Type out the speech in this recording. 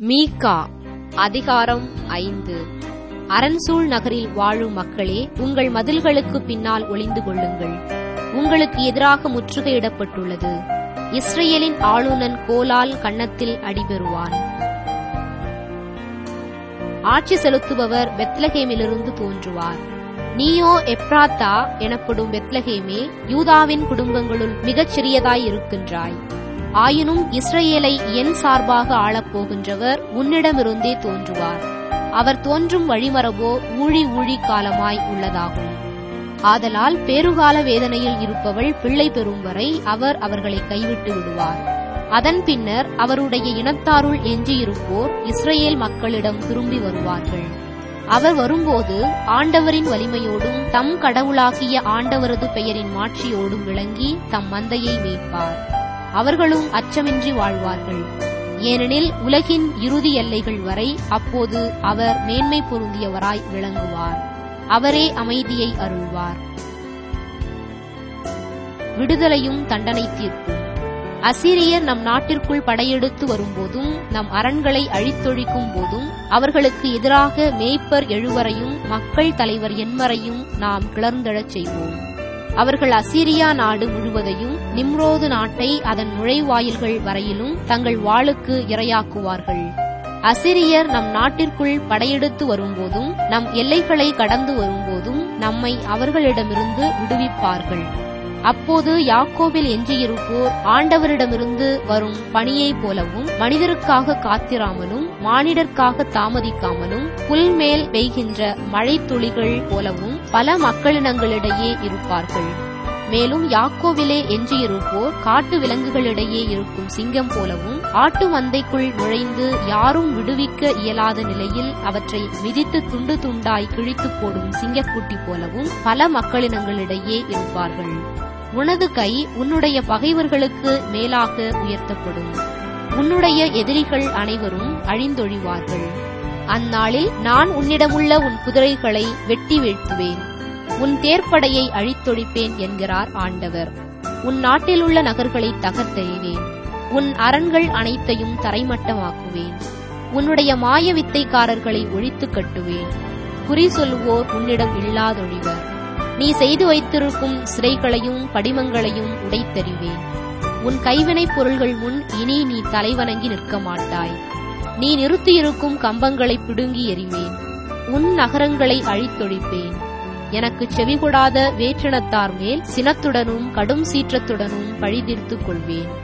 மீகா அதிகாரம் ஐந்து அரண்சூழ் நகரில் வாழும் மக்களே உங்கள் மதில்களுக்கு பின்னால் ஒளிந்து கொள்ளுங்கள் உங்களுக்கு எதிராக முற்றுகையிடப்பட்டுள்ளது இஸ்ரேலின் ஆளுநன் கோலால் கன்னத்தில் அடிபெறுவான் ஆட்சி செலுத்துபவர் பெத்லகேமிலிருந்து தோன்றுவார் நீயோ எப்ராத்தா எனப்படும் பெத்லகேமே யூதாவின் குடும்பங்களுள் மிகச் சிறியதாய் இருக்கின்றாய் ஆயினும் இஸ்ரேலை என் சார்பாக ஆளப்போகின்றவர் உன்னிடமிருந்தே தோன்றுவார் அவர் தோன்றும் வழிமரபோ ஊழி ஊழி காலமாய் உள்ளதாகும் ஆதலால் பேறுகால வேதனையில் இருப்பவள் பிள்ளை பெறும் வரை அவர் அவர்களை கைவிட்டு விடுவார் அதன் பின்னர் அவருடைய இனத்தாருள் எஞ்சியிருப்போர் இஸ்ரேல் மக்களிடம் திரும்பி வருவார்கள் அவர் வரும்போது ஆண்டவரின் வலிமையோடும் தம் கடவுளாகிய ஆண்டவரது பெயரின் மாட்சியோடும் விளங்கி தம் மந்தையை மேய்ப்பார் அவர்களும் அச்சமின்றி வாழ்வார்கள் ஏனெனில் உலகின் இறுதி எல்லைகள் வரை அப்போது அவர் மேன்மை பொருந்தியவராய் விளங்குவார் அவரே அமைதியை அருள்வார் விடுதலையும் தண்டனை தீர்ப்பும் அசிரியர் நம் நாட்டிற்குள் படையெடுத்து வரும்போதும் நம் அரண்களை அழித்தொழிக்கும் போதும் அவர்களுக்கு எதிராக மேய்ப்பர் எழுவரையும் மக்கள் தலைவர் எண்மரையும் நாம் கிளர்ந்தெழச் செய்வோம் அவர்கள் அசீரியா நாடு முழுவதையும் நிம்ரோது நாட்டை அதன் நுழைவாயில்கள் வரையிலும் தங்கள் வாளுக்கு இரையாக்குவார்கள் அசிரியர் நம் நாட்டிற்குள் படையெடுத்து வரும்போதும் நம் எல்லைகளை கடந்து வரும்போதும் நம்மை அவர்களிடமிருந்து விடுவிப்பார்கள் அப்போது யாக்கோவில் எஞ்சியிருப்போர் ஆண்டவரிடமிருந்து வரும் பணியைப் போலவும் மனிதருக்காக காத்திராமலும் மானிடர்க்காக தாமதிக்காமலும் புல்மேல் பெய்கின்ற மழை துளிகள் போலவும் பல மக்களினங்களிடையே இருப்பார்கள் மேலும் யாக்கோவிலே எஞ்சியிருப்போர் காட்டு விலங்குகளிடையே இருக்கும் சிங்கம் போலவும் ஆட்டு மந்தைக்குள் நுழைந்து யாரும் விடுவிக்க இயலாத நிலையில் அவற்றை மிதித்து துண்டு துண்டாய் கிழித்து போடும் சிங்கக்குட்டி போலவும் பல மக்களினங்களிடையே இருப்பார்கள் உனது கை உன்னுடைய பகைவர்களுக்கு மேலாக உயர்த்தப்படும் உன்னுடைய எதிரிகள் அனைவரும் அழிந்தொழிவார்கள் அந்நாளில் நான் உன்னிடமுள்ள உன் குதிரைகளை வெட்டி வீழ்த்துவேன் உன் தேர்ப்படையை அழித்தொழிப்பேன் என்கிறார் ஆண்டவர் உன் நாட்டிலுள்ள நகர்களை தகர்த்தெறிவேன் உன் அரண்கள் அனைத்தையும் தரைமட்டமாக்குவேன் உன்னுடைய மாய வித்தைக்காரர்களை ஒழித்து கட்டுவேன் குறி சொல்லுவோர் உன்னிடம் இல்லாதொழிவர் நீ செய்து வைத்திருக்கும் சிறைகளையும் படிமங்களையும் உடைத்தெறிவேன் உன் கைவினைப் பொருள்கள் முன் இனி நீ தலைவணங்கி நிற்க மாட்டாய் நீ நிறுத்தியிருக்கும் கம்பங்களை பிடுங்கி எறிவேன் உன் நகரங்களை அழித்தொழிப்பேன் எனக்கு செவிகொடாத வேற்றினத்தார் மேல் சினத்துடனும் கடும் சீற்றத்துடனும் பழிதீர்த்துக் கொள்வேன்